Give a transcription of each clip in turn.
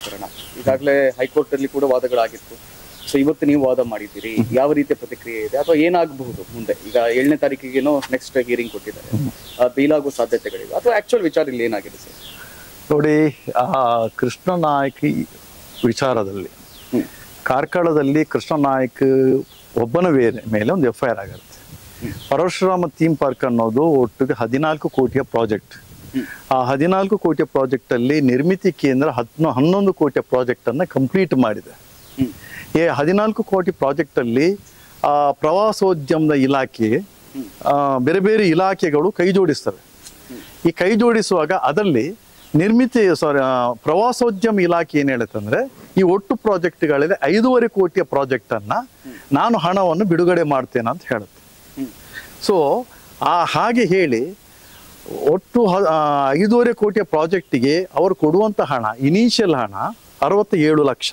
ಪ್ರಕರಣ ಈಗಾಗಲೇ ಹೈಕೋರ್ಟ್ ಅಲ್ಲಿ ಕೂಡ ವಾದಗಳಾಗಿತ್ತು ಸೊ ಇವತ್ತು ನೀವು ವಾದ ಮಾಡಿದ್ದೀರಿ ಯಾವ ರೀತಿಯ ಪ್ರತಿಕ್ರಿಯೆ ಇದೆ ಅಥವಾ ಏನಾಗಬಹುದು ಮುಂದೆ ಈಗ ಏಳನೇ ತಾರೀಕಿಗೇನೋ ನೆಕ್ಸ್ಟ್ ಹಿಯರಿಂಗ್ ಕೊಟ್ಟಿದ್ದಾರೆ ಆ, ಬೇಲಾಗೋ ಸಾಧ್ಯತೆಗಳಿವೆ ಅಥವಾ ಆಕ್ಚುಯಲ್ ವಿಚಾರ ಇಲ್ಲಿ ಏನಾಗಿದೆ ಸರ್ ನೋಡಿ ಆ ಕೃಷ್ಣ ನಾಯಕ್ ವಿಚಾರದಲ್ಲಿ ಹ್ಮ್. ಕಾರ್ಕಳದಲ್ಲಿ ಕೃಷ್ಣ ನಾಯಕ್ ಒಬ್ಬನ ಮೇಲೆ ಮೇಲೆ ಒಂದು ಎಫ್ ಐ ಆರ್ ಆಗುತ್ತೆ ಪರಶುರಾಮ ಥೀಮ್ ಪಾರ್ಕ್ ಅನ್ನೋದು ಒಟ್ಟಿಗೆ ಹದಿನಾಲ್ಕು ಕೋಟಿಯ ಪ್ರಾಜೆಕ್ಟ್ ಆ ಹದಿನಾಲ್ಕು ಕೋಟಿಯ ಪ್ರಾಜೆಕ್ಟ್ ಅಲ್ಲಿ ನಿರ್ಮಿತಿ ಕೇಂದ್ರ ಹತ್ನೊ ಹನ್ನೊಂದು ಕೋಟಿಯ ಪ್ರಾಜೆಕ್ಟ್ ಅನ್ನ ಕಂಪ್ಲೀಟ್ ಮಾಡಿದೆ ಹ್ಮ್. ಈ ಹದಿನಾಲ್ಕು ಕೋಟಿ ಪ್ರಾಜೆಕ್ಟ್ ಅಲ್ಲಿ ಆ ಪ್ರವಾಸೋದ್ಯಮದ ಇಲಾಖೆ ಆ, ಬೇರೆ ಬೇರೆ ಇಲಾಖೆಗಳು ಕೈ ಜೋಡಿಸ್ತವೆ ಈ ಕೈ ಜೋಡಿಸುವಾಗ ಅದರಲ್ಲಿ ನಿರ್ಮಿತಿ ಸಾರಿ ಪ್ರವಾಸೋದ್ಯಮ ಇಲಾಖೆ ಏನ್ ಹೇಳುತ್ತಂದ್ರೆ ಈ ಒಟ್ಟು ಪ್ರಾಜೆಕ್ಟ್ಗಳಲ್ಲಿ ಐದೂವರೆ ಕೋಟಿಯ ಪ್ರಾಜೆಕ್ಟ್ ಅನ್ನ ನಾನು ಹಣವನ್ನು ಬಿಡುಗಡೆ ಮಾಡ್ತೇನೆ ಅಂತ ಹೇಳುತ್ತೆ ಹ್ಮ್. ಸೊ ಆ ಹಾಗೆ ಹೇಳಿ ಒಟ್ಟು ಹ- ಆ, ಐದೂವರೆ ಕೋಟಿಯ ಪ್ರಾಜೆಕ್ಟಿಗೆ ಅವರು ಕೊಡುವಂತ ಹಣ ಇನಿಷಿಯಲ್ ಹಣ ಅರವತ್ತ ಏಳು ಲಕ್ಷ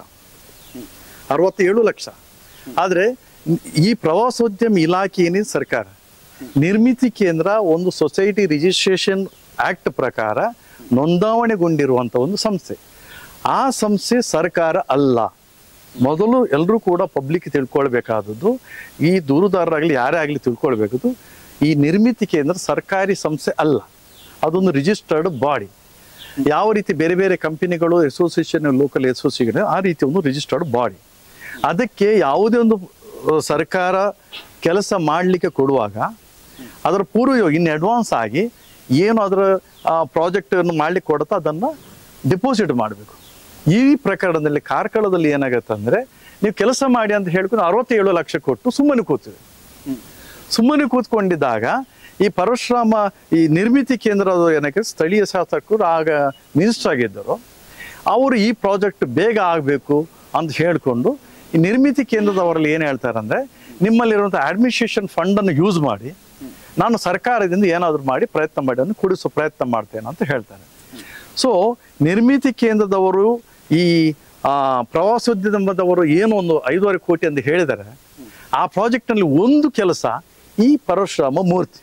ಅರವತ್ತೇಳು ಲಕ್ಷ ಆದ್ರೆ ಈ ಪ್ರವಾಸೋದ್ಯಮ ಇಲಾಖೆ ಏನಿದೆ ಸರ್ಕಾರ ನಿರ್ಮಿತಿ ಕೇಂದ್ರ ಒಂದು ಸೊಸೈಟಿ ರಿಜಿಸ್ಟ್ರೇಷನ್ ಆಕ್ಟ್ ಪ್ರಕಾರ ನೋಂದಾವಣೆಗೊಂಡಿರುವಂತ ಒಂದು ಸಂಸ್ಥೆ ಆ ಸಂಸ್ಥೆ ಸರ್ಕಾರ ಅಲ್ಲ ಮೊದಲು ಎಲ್ಲರೂ ಕೂಡ ಪಬ್ಲಿಕ್ ತಿಳ್ಕೊಳ್ಬೇಕಾದದ್ದು ಈ ದೂರುದಾರರಾಗಲಿ ಯಾರೇ ಆಗಲಿ ತಿಳ್ಕೊಳ್ಬೇಕಾದ್ದು ಈ ನಿರ್ಮಿತಿ ಕೇಂದ್ರ ಸರ್ಕಾರಿ ಸಂಸ್ಥೆ ಅಲ್ಲ ಅದೊಂದು ರಿಜಿಸ್ಟರ್ಡ್ ಬಾಡಿ ಯಾವ ರೀತಿ ಬೇರೆ ಬೇರೆ ಕಂಪನಿಗಳು ಅಸೋಸಿಯೇಷನ್ ಲೋಕಲ್ ಅಸೋಸಿಯೇಷನ್ ಆ ರೀತಿ ಒಂದು ರಿಜಿಸ್ಟರ್ಡ್ ಬಾಡಿ ಅದಕ್ಕೆ ಯಾವುದೇ ಒಂದು ಆ, ಸರ್ಕಾರ ಕೆಲಸ ಮಾಡಲಿಕ್ಕೆ ಕೊಡುವಾಗ ಅದರ ಪೂರ್ವ ಇನ್ ಅಡ್ವಾನ್ಸ್ ಆಗಿ ಏನು ಅದರ ಪ್ರಾಜೆಕ್ಟ್ ಮಾಡ್ಲಿಕ್ಕೆ ಕೊಡುತ್ತೋ ಅದನ್ನ ಡಿಪಾಸಿಟ್ ಮಾಡಬೇಕು ಈ ಪ್ರಕರಣದಲ್ಲಿ ಕಾರ್ಕಳದಲ್ಲಿ ಏನಾಗುತ್ತೆ ಅಂದ್ರೆ ನೀವು ಕೆಲಸ ಮಾಡಿ ಅಂತ ಹೇಳ್ಕೊಂಡು ಅರವತ್ತೇಳು ಲಕ್ಷ ಕೊಟ್ಟು ಸುಮ್ಮನೆ ಕೂತಿದೆ ಸುಮ್ಮನೆ ಕೂತ್ಕೊಂಡಿದ್ದಾಗ ಈ ಪರಶುರಾಮ ಈ ನಿರ್ಮಿತಿ ಕೇಂದ್ರದ ಏನಕ್ಕೆ ಸ್ಥಳೀಯ ಶಾಸಕರು ಆಗ ಮಿನಿಸ್ಟರ್ ಆಗಿದ್ದರು ಅವರು ಈ ಪ್ರಾಜೆಕ್ಟ್ ಬೇಗ ಆಗಬೇಕು ಅಂತ ಹೇಳ್ಕೊಂಡು ಈ ನಿರ್ಮಿತಿ ಕೇಂದ್ರದವರಲ್ಲಿ ಏನು ಹೇಳ್ತಾರೆ ಅಂದ್ರೆ ನಿಮ್ಮಲ್ಲಿರುವಂಥ ಅಡ್ಮಿನಿಸ್ಟ್ರೇಷನ್ ಫಂಡನ್ನು ಯೂಸ್ ಮಾಡಿ ನಾನು ಸರ್ಕಾರದಿಂದ ಏನಾದರೂ ಮಾಡಿ ಪ್ರಯತ್ನ ಮಾಡಿ ಅದನ್ನು ಕೊಡಿಸೋ ಪ್ರಯತ್ನ ಮಾಡ್ತೇನೆ ಅಂತ ಹೇಳ್ತಾರೆ ಸೊ ನಿರ್ಮಿತಿ ಕೇಂದ್ರದವರು ಈ ಆ, ಪ್ರವಾಸೋದ್ಯಮದವರು ಏನು ಒಂದು ಐದೂವರೆ ಕೋಟಿ ಅಂತ ಹೇಳಿದ್ದಾರೆ ಆ ಪ್ರಾಜೆಕ್ಟ್ನಲ್ಲಿ ಒಂದು ಕೆಲಸ ಈ ಪರಶುರಾಮ ಮೂರ್ತಿ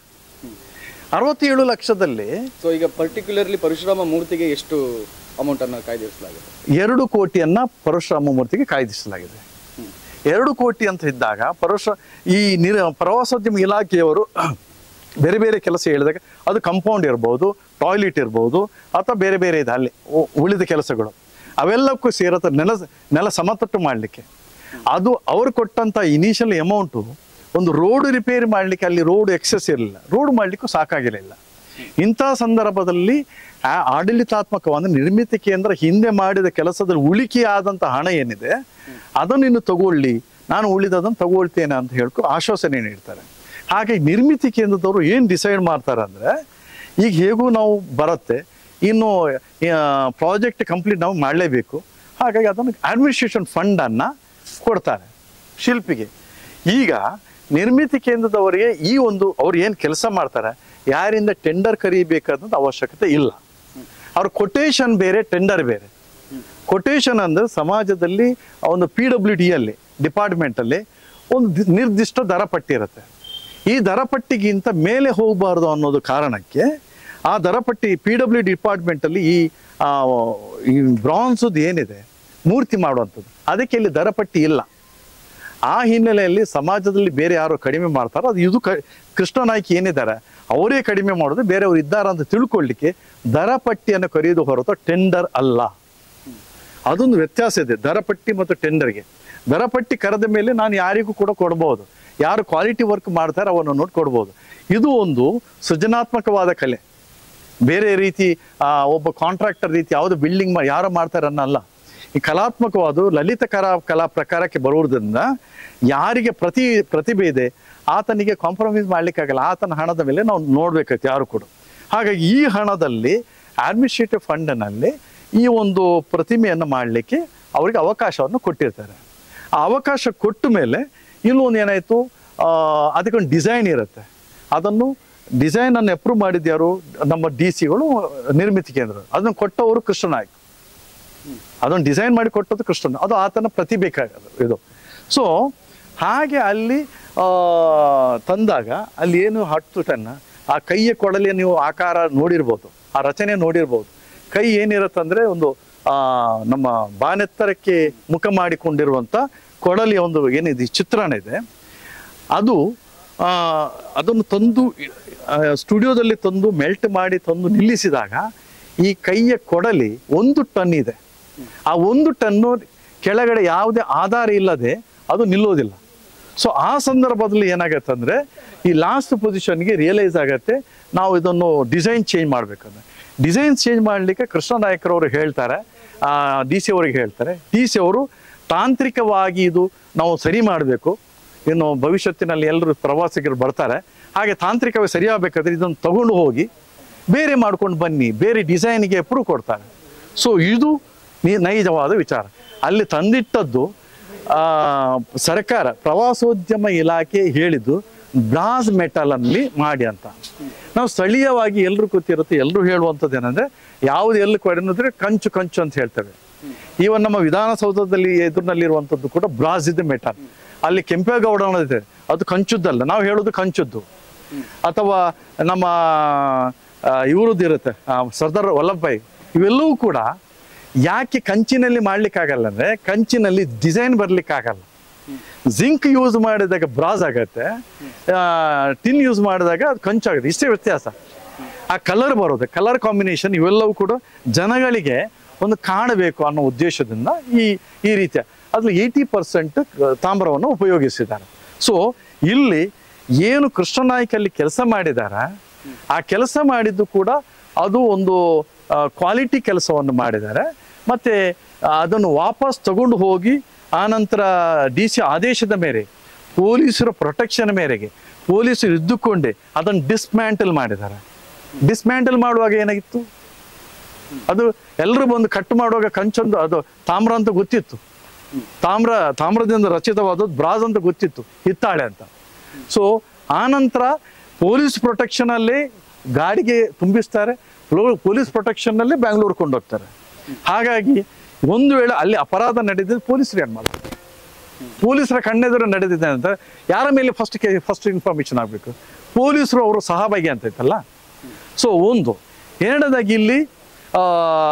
ಅರವತ್ತೇಳು ಲಕ್ಷದಲ್ಲಿ ಸೊ ಈಗ ಪರ್ಟಿಕ್ಯುಲರ್ಲಿ ಪರಶುರಾಮ ಮೂರ್ತಿಗೆ ಎಷ್ಟು ಅಮೌಂಟ್ ಅನ್ನು ಕಾಯ್ದಿರಿಸಲಾಗಿದೆ ಎರಡು ಕೋಟಿಯನ್ನ ಪರಶುರಾಮ ಮೂರ್ತಿಗೆ ಕಾಯ್ದಿರಿಸಲಾಗಿದೆ ಎರಡು ಕೋಟಿ ಅಂತ ಇದ್ದಾಗ ಪರಶು ಈ ನಿರ ಪ್ರವಾಸೋದ್ಯಮ ಇಲಾಖೆಯವರು ಬೇರೆ ಬೇರೆ ಕೆಲಸ ಹೇಳಿದಾಗ ಅದು ಕಂಪೌಂಡ್ ಇರ್ಬೋದು ಟಾಯ್ಲೆಟ್ ಇರ್ಬೋದು ಅಥವಾ ಬೇರೆ ಬೇರೆ ಇದೆ ಅಲ್ಲಿ ಉ- ಉಳಿದ ಕೆಲಸಗಳು ಅವೆಲ್ಲಕ್ಕೂ ಸೇರತ್ತ ನೆಲ ನೆಲ ಸಮತಟ್ಟು ಮಾಡಲಿಕ್ಕೆ ಅದು ಅವರು ಕೊಟ್ಟಂತ ಇನಿಷಿಯಲ್ ಅಮೌಂಟು ಒಂದು ರೋಡ್ ರಿಪೇರಿ ಮಾಡಲಿಕ್ಕೆ ಅಲ್ಲಿ ರೋಡ್ ಎಕ್ಸೆಸ್ ಇರಲಿಲ್ಲ ರೋಡ್ ಮಾಡಲಿಕ್ಕೂ ಸಾಕಾಗಿರಲಿಲ್ಲ ಇಂಥ ಸಂದರ್ಭದಲ್ಲಿ ಆ ಆಡಳಿತಾತ್ಮಕವಾದ ನಿರ್ಮಿತಿ ಕೇಂದ್ರ ಹಿಂದೆ ಮಾಡಿದ ಕೆಲಸದಲ್ಲಿ ಉಳಿಕೆ ಆದಂತ ಹಣ ಏನಿದೆ ಅದನ್ನು ಇನ್ನು ತಗೊಳ್ಳಿ ನಾನು ಉಳಿದದನ್ನು ತಗೊಳ್ತೇನೆ ಅಂತ ಹೇಳ್ಕೊ ಆಶ್ವಾಸನೆ ನೀಡ್ತಾರೆ ಹಾಗೆ ನಿರ್ಮಿತಿ ಕೇಂದ್ರದವರು ಏನು ಡಿಸೈಡ್ ಮಾಡ್ತಾರೆ ಅಂದ್ರೆ ಈಗ ಹೇಗೂ ನಾವು ಬರುತ್ತೆ ಇನ್ನು ಪ್ರಾಜೆಕ್ಟ್ ಕಂಪ್ಲೀಟ್ ನಾವು ಮಾಡಲೇಬೇಕು ಹಾಗಾಗಿ ಅದನ್ನು ಅಡ್ಮಿನಿಸ್ಟ್ರೇಷನ್ ಫಂಡನ್ನು ಕೊಡ್ತಾರೆ ಶಿಲ್ಪಿಗೆ ಈಗ ನಿರ್ಮಿತಿ ಕೇಂದ್ರದವರಿಗೆ ಈ ಒಂದು ಅವ್ರು ಏನು ಕೆಲಸ ಮಾಡ್ತಾರೆ ಯಾರಿಂದ ಟೆಂಡರ್ ಕರೀಬೇಕಾದಂತ ಅವಶ್ಯಕತೆ ಇಲ್ಲ ಅವ್ರ ಕೊಟೇಶನ್ ಬೇರೆ ಟೆಂಡರ್ ಬೇರೆ ಕೊಟೇಶನ್ ಅಂದ್ರೆ ಸಮಾಜದಲ್ಲಿ ಒಂದು ಪಿ ಡಬ್ಲ್ಯೂ ಡಿ ಅಲ್ಲಿ ಡಿಪಾರ್ಟ್ಮೆಂಟ್ ಅಲ್ಲಿ ಒಂದು ದಿ- ನಿರ್ದಿಷ್ಟ ದರ ಪಟ್ಟಿ ಇರುತ್ತೆ ಈ ದರ ಪಟ್ಟಿಗಿಂತ ಮೇಲೆ ಹೋಗಬಾರ್ದು ಅನ್ನೋದು ಕಾರಣಕ್ಕೆ ಆ ದರ ಪಟ್ಟಿ ಪಿ ಡಬ್ಲ್ಯೂ ಡಿಪಾರ್ಟ್ಮೆಂಟ್ ಅಲ್ಲಿ ಈ ಆ, ಈ ಬ್ರಾನ್ಸದ್ ಏನಿದೆ ಮೂರ್ತಿ ಮಾಡುವಂಥದ್ದು ಅದಕ್ಕೆ ಇಲ್ಲಿ ದರ ಪಟ್ಟಿ ಇಲ್ಲ ಆ ಹಿನ್ನೆಲೆಯಲ್ಲಿ ಸಮಾಜದಲ್ಲಿ ಬೇರೆ ಯಾರು ಕಡಿಮೆ ಮಾಡ್ತಾರೋ ಅದು ಇದು ಕ ಕೃಷ್ಣ ನಾಯ್ಕ ಏನಿದ್ದಾರೆ ಅವರೇ ಕಡಿಮೆ ಮಾಡೋದು ಬೇರೆಯವರು ಇದ್ದಾರೆ ಅಂತ ತಿಳ್ಕೊಳ್ಳಿಕ್ಕೆ ದರ ಪಟ್ಟಿಯನ್ನು ಕರೆಯೋದು ಹೊರತು ಟೆಂಡರ್ ಅಲ್ಲ ಅದೊಂದು ವ್ಯತ್ಯಾಸ ಇದೆ ದರ ಪಟ್ಟಿ ಮತ್ತು ಟೆಂಡರ್ಗೆ ದರ ಪಟ್ಟಿ ಕರೆದ ಮೇಲೆ ನಾನು ಯಾರಿಗೂ ಕೂಡ ಕೊಡ್ಬೋದು ಯಾರು ಕ್ವಾಲಿಟಿ ವರ್ಕ್ ಮಾಡ್ತಾರೆ ಅವನ್ನ ನೋಡಿ ಕೊಡ್ಬೋದು ಇದು ಒಂದು ಸೃಜನಾತ್ಮಕವಾದ ಕಲೆ ಬೇರೆ ರೀತಿ ಆ, ಒಬ್ಬ ಕಾಂಟ್ರಾಕ್ಟರ್ ರೀತಿ ಯಾವುದು ಬಿಲ್ಡಿಂಗ್ ಮಾಡಿ ಯಾರು ಮಾಡ್ತಾರೆ ಅನ್ನಲ್ಲ ಈ ಕಲಾತ್ಮಕವಾದ ಲಲಿತ ಕಲಾ ಕಲಾ ಪ್ರಕಾರಕ್ಕೆ ಬರುವುದರಿಂದ ಯಾರಿಗೆ ಪ್ರತಿ ಪ್ರತಿಭೆ ಇದೆ ಆತನಿಗೆ ಕಾಂಪ್ರಮೈಸ್ ಮಾಡ್ಲಿಕ್ಕಾಗಲ್ಲ ಆತನ ಹಣದ ಮೇಲೆ ನಾವು ನೋಡ್ಬೇಕಾಯ್ತು ಯಾರು ಕೂಡ ಹಾಗಾಗಿ ಈ ಹಣದಲ್ಲಿ ಅಡ್ಮಿನಿಸ್ಟ್ರೇಟಿವ್ ಫಂಡ್ನಲ್ಲಿ ಈ ಒಂದು ಪ್ರತಿಮೆಯನ್ನು ಮಾಡಲಿಕ್ಕೆ ಅವರಿಗೆ ಅವಕಾಶವನ್ನು ಕೊಟ್ಟಿರ್ತಾರೆ ಆ ಅವಕಾಶ ಕೊಟ್ಟ ಮೇಲೆ ಇಲ್ಲೊಂದು ಏನಾಯಿತು ಅದಕ್ಕೊಂದು ಡಿಸೈನ್ ಇರುತ್ತೆ ಅದನ್ನು ಡಿಸೈನ್ ಅನ್ನು ಅಪ್ರೂವ್ ಮಾಡಿದ್ಯಾರು ನಮ್ಮ ಡಿ ಸಿಗಳು ನಿರ್ಮಿತಿ ಕೇಂದ್ರ ಅದನ್ನು ಕೊಟ್ಟವರು ಕೃಷ್ಣನಾಯ್ಕ ಅದನ್ನು ಡಿಸೈನ್ ಮಾಡಿ ಕೊಟ್ಟದ್ದು ಕೃಷ್ಣನ್ ಅದು ಆತನ ಪ್ರತಿಭೆ ಕ- ಇದು ಸೊ ಹಾಗೆ ಅಲ್ಲಿ ಆ, ತಂದಾಗ ಅಲ್ಲಿ ಏನು ಹತ್ತು ಟನ್ ಆ ಕೈಯ ಕೊಡಲಿಯ ನೀವು ಆಕಾರ ನೋಡಿರ್ಬೋದು ಆ ರಚನೆ ನೋಡಿರ್ಬೋದು ಕೈ ಏನಿರುತ್ತಂದ್ರೆ ಒಂದು ಆ, ನಮ್ಮ ಬಾನೆತ್ತರಕ್ಕೆ ಮುಖ ಮಾಡಿಕೊಂಡಿರುವಂಥ ಕೊಡಲಿಯ ಒಂದು ಏನಿದೆ ಈ ಚಿತ್ರಣ ಇದೆ ಅದು ಆ, ಅದನ್ನು ತಂದು ಆ, ಸ್ಟುಡಿಯೋದಲ್ಲಿ ತಂದು ಮೆಲ್ಟ್ ಮಾಡಿ ತಂದು ನಿಲ್ಲಿಸಿದಾಗ ಈ ಕೈಯ ಕೊಡಲಿ ಒಂದು ಟನ್ ಇದೆ ಆ ಒಂದು ಟನ್ನು ಕೆಳಗಡೆ ಯಾವುದೇ ಆಧಾರ ಇಲ್ಲದೆ ಅದು ನಿಲ್ಲೋದಿಲ್ಲ ಸೊ ಆ ಸಂದರ್ಭದಲ್ಲಿ ಏನಾಗತ್ತೆ ಅಂದ್ರೆ ಈ ಲಾಸ್ಟ್ ಪೊಸಿಷನ್ಗೆ ರಿಯಲೈಸ್ ಆಗತ್ತೆ ನಾವು ಇದನ್ನು ಡಿಸೈನ್ ಚೇಂಜ್ ಮಾಡ್ಬೇಕಂದ್ರೆ ಡಿಸೈನ್ ಚೇಂಜ್ ಮಾಡಲಿಕ್ಕೆ ಕೃಷ್ಣ ನಾಯಕರವರು ಹೇಳ್ತಾರೆ ಡಿ ಸಿ ಅವರಿಗೆ ಹೇಳ್ತಾರೆ ಡಿ ಸಿ ಅವರು ತಾಂತ್ರಿಕವಾಗಿ ಇದು ನಾವು ಸರಿ ಮಾಡಬೇಕು ಇನ್ನು ಭವಿಷ್ಯತ್ತಿನಲ್ಲಿ ಎಲ್ಲರೂ ಪ್ರವಾಸಿಗರು ಬರ್ತಾರೆ ಹಾಗೆ ತಾಂತ್ರಿಕವಾಗಿ ಸರಿಯಾಗಬೇಕಾದ್ರೆ ಇದನ್ನು ತಗೊಂಡು ಹೋಗಿ ಬೇರೆ ಮಾಡ್ಕೊಂಡು ಬನ್ನಿ ಬೇರೆ ಡಿಸೈನ್ಗೆ ಅಪ್ರೂವ್ ಕೊಡ್ತಾರೆ ಸೊ ಇದು ನಿ- ನೈಜವಾದ ವಿಚಾರ ಅಲ್ಲಿ ತಂದಿಟ್ಟದ್ದು ಆ, ಸರ್ಕಾರ ಪ್ರವಾಸೋದ್ಯಮ ಇಲಾಖೆ ಹೇಳಿದ್ದು ಬ್ರಾಸ್ ಮೆಟಲ್ ಅಲ್ಲಿ ಮಾಡಿ ಅಂತ ನಾವು ಸ್ಥಳೀಯವಾಗಿ ಎಲ್ಲರೂ ಗೊತ್ತಿರುತ್ತೆ ಎಲ್ಲರೂ ಹೇಳುವಂಥದ್ದು ಏನಂದ್ರೆ ಯಾವ್ದು ಎಲ್ಲಿ ಕೊಡಿದ್ರೆ ಕಂಚು ಕಂಚು ಅಂತ ಹೇಳ್ತೇವೆ ಈವನ್ ನಮ್ಮ ವಿಧಾನಸೌಧದಲ್ಲಿ ಎದುರಿನಲ್ಲಿರುವಂಥದ್ದು ಕೂಡ ಬ್ರಾಸ್ ಇದೆ ಮೆಟಲ್ ಅಲ್ಲಿ ಕೆಂಪೇಗೌಡ ಅನ್ನೋದಿದೆ ಅದು ಕಂಚುದ್ದಲ್ಲ ನಾವು ಹೇಳೋದು ಕಂಚುದ್ದು ಅಥವಾ ನಮ್ಮ ಇವ್ರದ್ದು ಇರುತ್ತೆ ಆ, ಸರ್ದಾರ್ ವಲ್ಲಭಾಯಿ ಇವೆಲ್ಲವೂ ಕೂಡ ಯಾಕೆ ಕಂಚಿನಲ್ಲಿ ಮಾಡ್ಲಿಕ್ಕಾಗಲ್ಲ ಅಂದ್ರೆ ಕಂಚಿನಲ್ಲಿ ಡಿಸೈನ್ ಬರ್ಲಿಕ್ಕಾಗಲ್ಲ ಜಿಂಕ್ ಯೂಸ್ ಮಾಡಿದಾಗ ಬ್ರಾಸ್ ಆಗತ್ತೆ ಟಿನ್ ಯೂಸ್ ಮಾಡಿದಾಗ ಅದು ಕಂಚಾಗುತ್ತೆ ಇಷ್ಟೇ ವ್ಯತ್ಯಾಸ ಆ ಕಲರ್ ಬರೋದು ಕಲರ್ ಕಾಂಬಿನೇಷನ್ ಇವೆಲ್ಲವೂ ಕೂಡ ಜನಗಳಿಗೆ ಒಂದು ಕಾಣಬೇಕು ಅನ್ನೋ ಉದ್ದೇಶದಿಂದ ಈ ಈ ರೀತಿಯ ಅದ್ರಲ್ಲಿ ಏಯ್ಟಿ ಪರ್ಸೆಂಟ್ ತಾಮ್ರವನ್ನು ಉಪಯೋಗಿಸಿದ್ದಾರೆ ಸೊ ಇಲ್ಲಿ ಏನು ಕೃಷ್ಣನಾಯ್ಕಲ್ಲಿ ಕೆಲಸ ಮಾಡಿದ್ದಾರೆ ಆ ಕೆಲಸ ಮಾಡಿದ್ದು ಕೂಡ ಅದು ಒಂದು ಕ್ವಾಲಿಟಿ ಕೆಲಸವನ್ನು ಮಾಡಿದ್ದಾರೆ ಮತ್ತೆ ಆ, ಅದನ್ನು ವಾಪಸ್ ತಗೊಂಡು ಹೋಗಿ ಆನಂತರ ಡಿ ಸಿ ಆದೇಶದ ಮೇರೆ ಪೊಲೀಸರ ಪ್ರೊಟೆಕ್ಷನ್ ಮೇರೆಗೆ ಪೊಲೀಸರು ಇದ್ದುಕೊಂಡೇ ಅದನ್ನು ಡಿಸ್ಮ್ಯಾಂಟಲ್ ಮಾಡಿದ್ದಾರೆ ಡಿಸ್ಮ್ಯಾಂಟಲ್ ಮಾಡುವಾಗ ಏನಾಗಿತ್ತು ಅದು ಎಲ್ಲರೂ ಬಂದು ಕಟ್ ಮಾಡುವಾಗ ಕಂಚೊಂದು ಅದು ತಾಮ್ರ ಅಂತ ಗೊತ್ತಿತ್ತು ತಾಮ್ರ ತಾಮ್ರದಿಂದ ರಚಿತವಾದದ್ದು ಬ್ರಾಸ್ ಅಂತ ಗೊತ್ತಿತ್ತು ಹಿತ್ತಾಳೆ ಅಂತ ಸೊ ಆನಂತರ ಪೊಲೀಸ್ ಪ್ರೊಟೆಕ್ಷನ್ ಅಲ್ಲಿ ಗಾಡಿಗೆ ತುಂಬಿಸ್ತಾರೆ ಪೊಲೀಸ್ ಪೊಲೀಸ್ ಪ್ರೊಟೆಕ್ಷನ್ ನಲ್ಲಿ ಬ್ಯಾಂಗ್ಳೂರ್ ಕೊಂಡೋಗ್ತಾರೆ ಹಾಗಾಗಿ ಒಂದು ವೇಳೆ ಅಲ್ಲಿ ಅಪರಾಧ ನಡೆದಿದ್ದು ಪೊಲೀಸರು ಏನ್ ಮಾಡ್ತಾರೆ ಪೊಲೀಸರ ಕಣ್ಣೆದುರು ನಡೆದಿದೆ ಅಂತ ಯಾರ ಮೇಲೆ ಫಸ್ಟ್ ಫಸ್ಟ್ ಇನ್ಫಾರ್ಮೇಶನ್ ಆಗಬೇಕು ಪೊಲೀಸರು ಅವರು ಸಹಭಾಗಿ ಅಂತ ಇತ್ತಲ್ಲ ಸೊ ಒಂದು ಎರಡನೇದಾಗಿ ಇಲ್ಲಿ ಆ,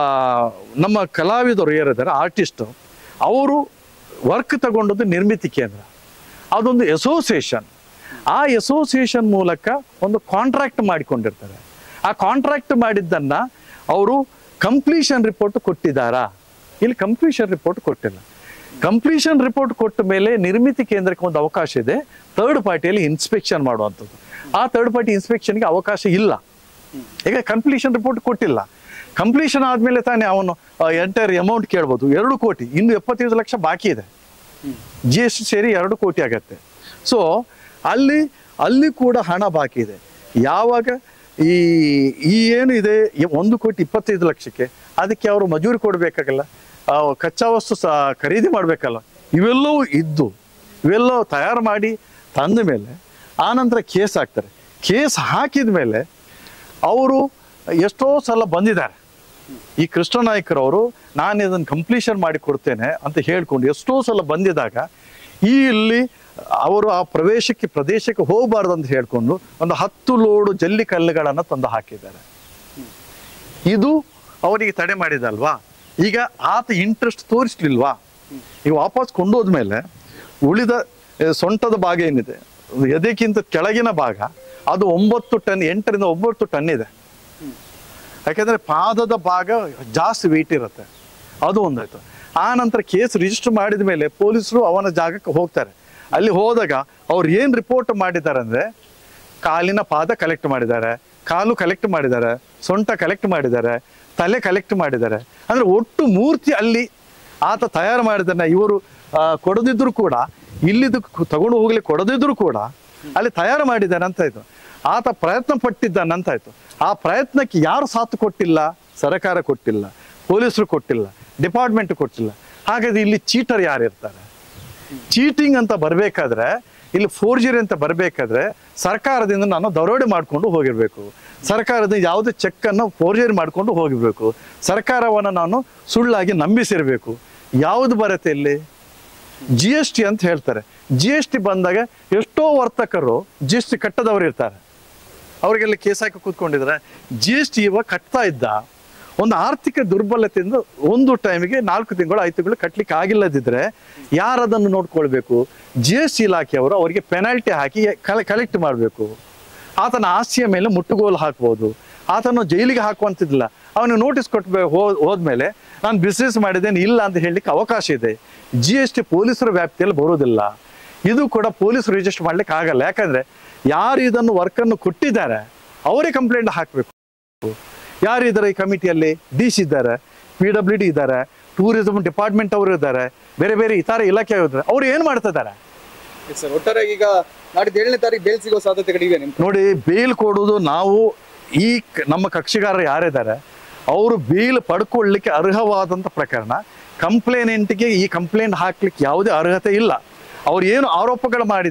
ನಮ್ಮ ಕಲಾವಿದರು ಏರಿದ್ದಾರೆ ಆರ್ಟಿಸ್ಟ್ ಅವರು ವರ್ಕ್ ತಗೊಂಡದ್ದು ನಿರ್ಮಿತಿ ಕೇಂದ್ರ ಅದೊಂದು ಅಸೋಸಿಯೇಷನ್ ಆ ಅಸೋಸಿಯೇಷನ್ ಮೂಲಕ ಒಂದು ಕಾಂಟ್ರಾಕ್ಟ್ ಮಾಡಿಕೊಂಡಿರ್ತಾರೆ ಆ ಕಾಂಟ್ರಾಕ್ಟ್ ಮಾಡಿದ್ದನ್ನ ಅವರು ಕಂಪ್ಲೀಷನ್ ರಿಪೋರ್ಟ್ ಕೊಟ್ಟಿದ್ದಾರಾ ಇಲ್ಲಿ ಕಂಪ್ಲೀಷನ್ ರಿಪೋರ್ಟ್ ಕೊಟ್ಟಿಲ್ಲ ಕಂಪ್ಲೀಷನ್ ರಿಪೋರ್ಟ್ ಕೊಟ್ಟ ಮೇಲೆ ನಿರ್ಮಿತಿ ಕೇಂದ್ರಕ್ಕೆ ಒಂದು ಅವಕಾಶ ಇದೆ ಥರ್ಡ್ ಪಾರ್ಟಿಯಲ್ಲಿ ಇನ್ಸ್ಪೆಕ್ಷನ್ ಮಾಡುವಂಥದ್ದು ಆ ಥರ್ಡ್ ಪಾರ್ಟಿ ಇನ್ಸ್ಪೆಕ್ಷನ್ಗೆ ಅವಕಾಶ ಇಲ್ಲ ಈಗ ಕಂಪ್ಲೀಷನ್ ರಿಪೋರ್ಟ್ ಕೊಟ್ಟಿಲ್ಲ ಕಂಪ್ಲೀಷನ್ ಆದ್ಮೇಲೆ ತಾನೇ ಅವನು ಎಂಟೈರ್ ಅಮೌಂಟ್ ಕೇಳ್ಬೋದು ಎರಡು ಕೋಟಿ ಇನ್ನು ಎಪ್ಪತ್ತೈದು ಲಕ್ಷ ಬಾಕಿ ಇದೆ ಜಿ ಎಸ್ ಟಿ ಸೇರಿ ಎರಡು ಕೋಟಿ ಆಗತ್ತೆ ಸೊ ಅಲ್ಲಿ ಅಲ್ಲಿ ಕೂಡ ಹಣ ಬಾಕಿ ಇದೆ ಯಾವಾಗ ಈ ಈ ಏನು ಇದೆ ಈ ಒಂದು ಕೋಟಿ ಇಪ್ಪತ್ತೈದು ಲಕ್ಷಕ್ಕೆ ಅದಕ್ಕೆ ಅವರು ಮಜೂರಿ ಕೊಡಬೇಕಾಗಲ್ಲ ಕಚ್ಚಾ ವಸ್ತು ಸಹ ಖರೀದಿ ಮಾಡಬೇಕಲ್ಲ ಇವೆಲ್ಲವೂ ಇದ್ದು ಇವೆಲ್ಲವೂ ತಯಾರು ಮಾಡಿ ತಂದ ಮೇಲೆ ಆನಂತರ ಕೇಸ್ ಹಾಕ್ತಾರೆ ಕೇಸ್ ಹಾಕಿದ ಮೇಲೆ ಅವರು ಎಷ್ಟೋ ಸಲ ಬಂದಿದ್ದಾರೆ ಈ ಕೃಷ್ಣನಾಯ್ಕರವರು ನಾನು ಇದನ್ನು ಕಂಪ್ಲೀಷನ್ ಮಾಡಿ ಕೊಡ್ತೇನೆ ಅಂತ ಹೇಳ್ಕೊಂಡು ಎಷ್ಟೋ ಸಲ ಬಂದಿದಾಗ ಈ ಇಲ್ಲಿ ಅವರು ಆ ಪ್ರವೇಶಕ್ಕೆ ಪ್ರದೇಶಕ್ಕೆ ಹೋಗಬಾರ್ದು ಅಂತ ಹೇಳ್ಕೊಂಡು ಒಂದು ಹತ್ತು ಲೋಡು ಜಲ್ಲಿ ಕಲ್ಲುಗಳನ್ನು ತಂದು ಹಾಕಿದ್ದಾರೆ ಇದು ಅವರಿಗೆ ತಡೆ ಮಾಡಿದಲ್ವಾ ಈಗ ಆತ ಇಂಟ್ರೆಸ್ಟ್ ತೋರಿಸ್ಲಿಲ್ವಾ ಈಗ ವಾಪಸ್ ಕೊಂಡೋದ್ಮೇಲೆ ಉಳಿದ ಆ, ಸೊಂಟದ ಭಾಗ ಏನಿದೆ ಎದೆಕ್ಕಿಂತ ಕೆಳಗಿನ ಭಾಗ ಅದು ಒಂಬತ್ತು ಟನ್ ಎಂಟರಿಂದ ಒಂಬತ್ತು ಟನ್ ಇದೆ ಯಾಕಂದ್ರೆ ಪಾದದ ಭಾಗ ಜಾಸ್ತಿ ವೆಯ್ಟ್ ಇರುತ್ತೆ ಅದು ಒಂದಾಯ್ತು ಆ ನಂತರ ಕೇಸ್ ರಿಜಿಸ್ಟರ್ ಮಾಡಿದ ಮೇಲೆ ಪೊಲೀಸರು ಅವನ ಜಾಗಕ್ಕೆ ಹೋಗ್ತಾರೆ ಅಲ್ಲಿ ಹೋದಾಗ ಅವ್ರು ಏನ್ ರಿಪೋರ್ಟ್ ಮಾಡಿದ್ದಾರೆ ಅಂದ್ರೆ ಕಾಲಿನ ಪಾದ ಕಲೆಕ್ಟ್ ಮಾಡಿದ್ದಾರೆ ಕಾಲು ಕಲೆಕ್ಟ್ ಮಾಡಿದ್ದಾರೆ ಸೊಂಟ ಕಲೆಕ್ಟ್ ಮಾಡಿದ್ದಾರೆ ತಲೆ ಕಲೆಕ್ಟ್ ಮಾಡಿದ್ದಾರೆ ಅಂದ್ರೆ ಒಟ್ಟು ಮೂರ್ತಿ ಅಲ್ಲಿ ಆತ ತಯಾರು ಮಾಡಿದನ್ನ ಇವರು ಆ, ಕೊಡದಿದ್ರು ಕೂಡ ಇಲ್ಲಿದ್ದು ಕು- ತಗೊಂಡು ಹೋಗ್ಲಿಕ್ಕೆ ಕೊಡದಿದ್ರು ಕೂಡ ಅಲ್ಲಿ ತಯಾರು ಮಾಡಿದ್ದಾನೆ ಅಂತ ಆಯ್ತು ಆತ ಪ್ರಯತ್ನ ಪಟ್ಟಿದ್ದಾನೆ ಅಂತ ಆಯ್ತು ಆ ಪ್ರಯತ್ನಕ್ಕೆ ಯಾರು ಸಾಥ್ ಕೊಟ್ಟಿಲ್ಲ ಸರ್ಕಾರ ಕೊಟ್ಟಿಲ್ಲ ಪೊಲೀಸರು ಕೊಟ್ಟಿಲ್ಲ ಡಿಪಾರ್ಟ್ಮೆಂಟ್ ಕೊಟ್ಟಿಲ್ಲ ಹಾಗಾದ್ರೆ ಇಲ್ಲಿ ಚೀಟರ್ ಯಾರು ಇರ್ತಾರೆ ಚೀಟಿಂಗ್ ಅಂತ ಬರಬೇಕಾದ್ರೆ ಇಲ್ಲಿ ಫೋರ್ಜರಿ ಅಂತ ಬರಬೇಕಾದ್ರೆ ಸರ್ಕಾರದಿಂದ ನಾನು ದರೋಡೆ ಮಾಡಿಕೊಂಡು ಹೋಗಿರ್ಬೇಕು ಸರ್ಕಾರದ ಯಾವುದೇ ಚೆಕ್ ಅನ್ನು ಫೋರ್ಜರಿ ಮಾಡಿಕೊಂಡು ಹೋಗಿರ್ಬೇಕು ಸರ್ಕಾರವನ್ನು ನಾನು ಸುಳ್ಳಾಗಿ ನಂಬಿಸಿರ್ಬೇಕು ಯಾವುದು ಬರುತ್ತೆ ಇಲ್ಲಿ ಜಿ ಎಸ್ ಟಿ ಅಂತ ಹೇಳ್ತಾರೆ ಜಿ ಎಸ್ ಟಿ ಬಂದಾಗ ಎಷ್ಟೋ ವರ್ತಕರು ಜಿ ಎಸ್ ಟಿ ಕಟ್ಟದವರು ಇರ್ತಾರೆ ಅವರಿಗೆಲ್ಲ ಕೇಸ್ ಹಾಕಿ ಕೂತ್ಕೊಂಡಿದ್ರೆ ಜಿ ಎಸ್ ಟಿ ಇವಾಗ ಕಟ್ತಾ ಇದ್ದ ಒಂದು ಆರ್ಥಿಕ ದುರ್ಬಲತೆಯಿಂದ ಒಂದು ಟೈಮಿಗೆ ನಾಲ್ಕು ತಿಂಗಳು ಐದು ತಿಂಗಳು ಕಟ್ಲಿಕ್ಕೆ ಆಗಿಲ್ಲದಿದ್ರೆ ಯಾರು ಅದನ್ನು ನೋಡ್ಕೊಳ್ಬೇಕು ಜಿ ಎಸ್ ಟಿ ಇಲಾಖೆಯವರು ಅವರಿಗೆ ಪೆನಾಲ್ಟಿ ಹಾಕಿ ಕಲೆಕ್ಟ್ ಮಾಡಬೇಕು ಆತನ ಆಸ್ತಿಯ ಮೇಲೆ ಮುಟ್ಟುಗೋಲು ಹಾಕ್ಬೋದು ಆತನು ಜೈಲಿಗೆ ಹಾಕುವಂತಿದ್ದಿಲ್ಲ ಅವನಿಗೆ ನೋಟಿಸ್ ಕೊಟ್ಟು ಹೋ ಹೋದ್ಮೇಲೆ ನಾನು ಬಿಸ್ನೆಸ್ ಮಾಡಿದ್ದೇನೆ ಇಲ್ಲ ಅಂತ ಹೇಳಲಿಕ್ಕೆ ಅವಕಾಶ ಇದೆ ಜಿ ಎಸ್ ಟಿ ಪೊಲೀಸರ ವ್ಯಾಪ್ತಿಯಲ್ಲಿ ಬರೋದಿಲ್ಲ ಇದು ಕೂಡ ಪೊಲೀಸರು ರಿಜಿಸ್ಟರ್ ಮಾಡ್ಲಿಕ್ಕೆ ಆಗಲ್ಲ ಯಾಕಂದ್ರೆ ಯಾರು ಇದನ್ನು ವರ್ಕನ್ನು ಕೊಟ್ಟಿದ್ದಾರೆ ಅವರೇ ಕಂಪ್ಲೇಂಟ್ ಹಾಕಬೇಕು ಯಾರು ಇದ್ದಾರೆ ಈ ಕಮಿಟಿಯಲ್ಲಿ ಡಿ ಸಿ ಇದ್ದಾರೆ ಪಿ ಡಬ್ಲ್ಯೂ ಡಿ ಇದ್ದಾರೆ ಟೂರಿಸಂ ಡಿಪಾರ್ಟ್ಮೆಂಟ್ ಅವರು ಇದ್ದಾರೆ ಬೇರೆ ಬೇರೆ ಇತರ ಇಲಾಖೆ ಇದ್ದಾರೆ ಅವ್ರು ಏನು ಮಾಡ್ತಾ ಇದ್ದಾರೆ ಸರ್ ಒಟ್ಟಾರೆ ಈಗ ನಾಡಿದ್ದು ಏಳನೇ ತಾರೀಕು ಬೇಲ್ ಸಿಗೋ ಸಾಧ್ಯತೆಗಳಿವೆ ನಿಮ್ಗೆ ನೋಡಿ ಬೇಲ್ ಕೊಡುವುದು ನಾವು ಈ ಕ- ನಮ್ಮ ಕಕ್ಷಿಗಾರರು ಯಾರಿದ್ದಾರೆ ಅವರು ಬೇಲ್ ಪಡ್ಕೊಳ್ಳಿಕ್ಕೆ ಅರ್ಹವಾದಂಥ ಪ್ರಕರಣ ಕಂಪ್ಲೇನೆಂಟ್ಗೆ ಈ ಕಂಪ್ಲೇಂಟ್ ಹಾಕ್ಲಿಕ್ಕೆ ಯಾವುದೇ ಅರ್ಹತೆ ಇಲ್ಲ ಅವ್ರು ಏನು ಆರೋಪಗಳು ಮಾಡಿ